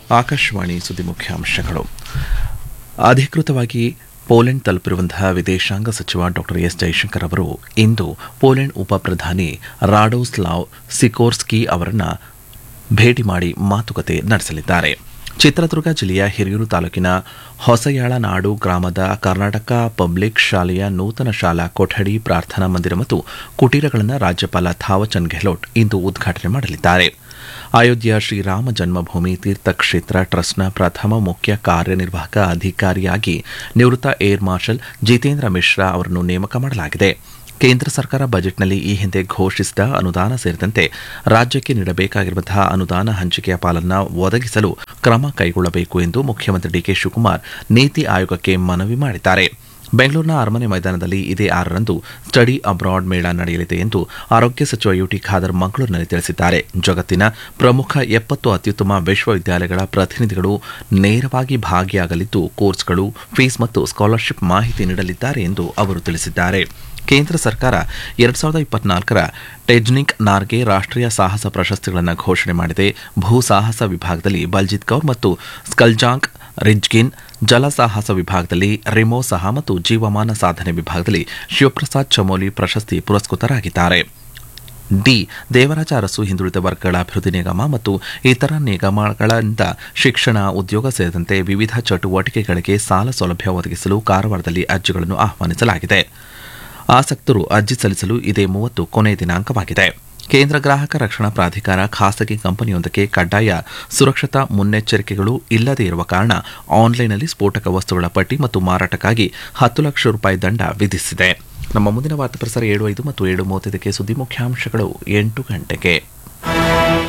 ಆಕಾಶವಾಣಿ ಸುದ್ದಿ ಮುಖ್ಯಾಂಶಗಳು ಅಧಿಕೃತವಾಗಿ ಪೋಲೆಂಡ್ ತಲುಪಿರುವಂತಹ ವಿದೇಶಾಂಗ ಸಚಿವ ಡಾ ಎಸ್ ಜೈಶಂಕರ್ ಅವರು ಇಂದು ಪೋಲೆಂಡ್ ಉಪ ಪ್ರಧಾನಿ ರಾಡೋಸ್ಲಾವ್ ಸಿಕೋರ್ಸ್ಕಿ ಅವರನ್ನ ಭೇಟಿ ಮಾಡಿ ಮಾತುಕತೆ ನಡೆಸಲಿದ್ದಾರೆ ಚಿತ್ರದುರ್ಗ ಜಿಲ್ಲೆಯ ಹಿರಿಯೂರು ತಾಲೂಕಿನ ಹೊಸಯಾಳ ನಾಡು ಗ್ರಾಮದ ಕರ್ನಾಟಕ ಪಬ್ಲಿಕ್ ಶಾಲೆಯ ನೂತನ ಶಾಲಾ ಕೊಠಡಿ ಪ್ರಾರ್ಥನಾ ಮಂದಿರ ಮತ್ತು ಕುಟೀರಗಳನ್ನು ರಾಜ್ಯಪಾಲ ಥಾವಚಂದ್ ಗೆಹ್ಲೋಟ್ ಇಂದು ಉದ್ಘಾಟನೆ ಮಾಡಲಿದ್ದಾರೆ ಅಯೋಧ್ಯೆಯ ಶ್ರೀರಾಮ ಜನ್ಮಭೂಮಿ ತೀರ್ಥಕ್ಷೇತ್ರ ಟ್ರಸ್ಟ್ನ ಪ್ರಥಮ ಮುಖ್ಯ ಕಾರ್ಯನಿರ್ವಾಹಕ ಅಧಿಕಾರಿಯಾಗಿ ನಿವೃತ್ತ ಏರ್ ಮಾರ್ಷಲ್ ಜಿತೇಂದ್ರ ಮಿಶ್ರಾ ಅವರನ್ನು ನೇಮಕ ಮಾಡಲಾಗಿದೆ ಕೇಂದ್ರ ಸರ್ಕಾರ ಬಜೆಟ್ನಲ್ಲಿ ಈ ಹಿಂದೆ ಘೋಷಿಸಿದ ಅನುದಾನ ಸೇರಿದಂತೆ ರಾಜ್ಯಕ್ಕೆ ನೀಡಬೇಕಾಗಿರುವಂತಹ ಅನುದಾನ ಹಂಚಿಕೆಯ ಪಾಲನ್ನು ಒದಗಿಸಲು ಕ್ರಮ ಕೈಗೊಳ್ಳಬೇಕು ಎಂದು ಮುಖ್ಯಮಂತ್ರಿ ಡಿಕೆ ಶಿವಕುಮಾರ್ ನೀತಿ ಆಯೋಗಕ್ಕೆ ಮನವಿ ಮಾಡಿದ್ದಾರೆ ಬೆಂಗಳೂರಿನ ಅರಮನೆ ಮೈದಾನದಲ್ಲಿ ಇದೇ ಆರರಂದು ಸ್ಟಡಿ ಅಬ್ರಾಡ್ ಮೇಳ ನಡೆಯಲಿದೆ ಎಂದು ಆರೋಗ್ಯ ಸಚಿವ ಯುಟಿ ಖಾದರ್ ಮಂಗಳೂರಿನಲ್ಲಿ ತಿಳಿಸಿದ್ದಾರೆ ಜಗತ್ತಿನ ಪ್ರಮುಖ ಎಪ್ಪತ್ತು ಅತ್ಯುತ್ತಮ ವಿಶ್ವವಿದ್ಯಾಲಯಗಳ ಪ್ರತಿನಿಧಿಗಳು ನೇರವಾಗಿ ಭಾಗಿಯಾಗಲಿದ್ದು ಕೋರ್ಸ್ಗಳು ಫೀಸ್ ಮತ್ತು ಸ್ಕಾಲರ್ಶಿಪ್ ಮಾಹಿತಿ ನೀಡಲಿದ್ದಾರೆ ಎಂದು ಅವರು ತಿಳಿಸಿದ್ದಾರೆ ಕೇಂದ್ರ ಸರ್ಕಾರ ಎರಡ್ ಸಾವಿರದ ಇಪ್ಪತ್ನಾಲ್ಕರ ಟೆಜ್ನಿಕ್ ನಾರ್ಗೆ ರಾಷ್ಟ್ರೀಯ ಸಾಹಸ ಪ್ರಶಸ್ತಿಗಳನ್ನು ಘೋಷಣೆ ಮಾಡಿದೆ ಭೂ ಸಾಹಸ ವಿಭಾಗದಲ್ಲಿ ಬಲ್ಜಿತ್ ಕೌರ್ ಮತ್ತು ಸ್ಕಲ್ಜಾಂಗ್ ರಿಜ್ಗಿನ್ ಜಲ ಸಾಹಸ ವಿಭಾಗದಲ್ಲಿ ರಿಮೋ ಸಹ ಮತ್ತು ಜೀವಮಾನ ಸಾಧನೆ ವಿಭಾಗದಲ್ಲಿ ಶಿವಪ್ರಸಾದ್ ಚಮೋಲಿ ಪ್ರಶಸ್ತಿ ಪುರಸ್ಕೃತರಾಗಿದ್ದಾರೆ ಡಿ ದೇವರಾಜ ಅರಸು ಹಿಂದುಳಿದ ವರ್ಗಗಳ ಅಭಿವೃದ್ಧಿ ನಿಗಮ ಮತ್ತು ಇತರ ನಿಗಮಗಳಿಂದ ಶಿಕ್ಷಣ ಉದ್ಯೋಗ ಸೇರಿದಂತೆ ವಿವಿಧ ಚಟುವಟಿಕೆಗಳಿಗೆ ಸಾಲ ಸೌಲಭ್ಯ ಒದಗಿಸಲು ಕಾರವಾರದಲ್ಲಿ ಅರ್ಜಿಗಳನ್ನು ಆಹ್ವಾನಿಸಲಾಗಿದೆ ಆಸಕ್ತರು ಅರ್ಜಿ ಸಲ್ಲಿಸಲು ಇದೇ ಮೂವತ್ತು ಕೊನೆಯ ದಿನಾಂಕವಾಗಿದೆ ಕೇಂದ್ರ ಗ್ರಾಹಕ ರಕ್ಷಣಾ ಪ್ರಾಧಿಕಾರ ಖಾಸಗಿ ಕಂಪನಿಯೊಂದಕ್ಕೆ ಕಡ್ಡಾಯ ಸುರಕ್ಷತಾ ಮುನ್ನೆಚ್ಚರಿಕೆಗಳು ಇಲ್ಲದೇ ಇರುವ ಕಾರಣ ಆನ್ಲೈನ್ನಲ್ಲಿ ಸ್ಫೋಟಕ ವಸ್ತುಗಳ ಪಟ್ಟಿ ಮತ್ತು ಮಾರಾಟಕ್ಕಾಗಿ ಹತ್ತು ಲಕ್ಷ ರೂಪಾಯಿ ದಂಡ ವಿಧಿಸಿದೆ ನಮ್ಮ ಮುಂದಿನ ವಾರ್ತಾ ಪ್ರಸಾರ ಏಳು ಐದು ಮತ್ತು ಏಳು ಮೂವತ್ತೈದಕ್ಕೆ ಸುದ್ದಿ ಮುಖ್ಯಾಂಶಗಳು ಎಂಟು ಗಂಟೆಗೆ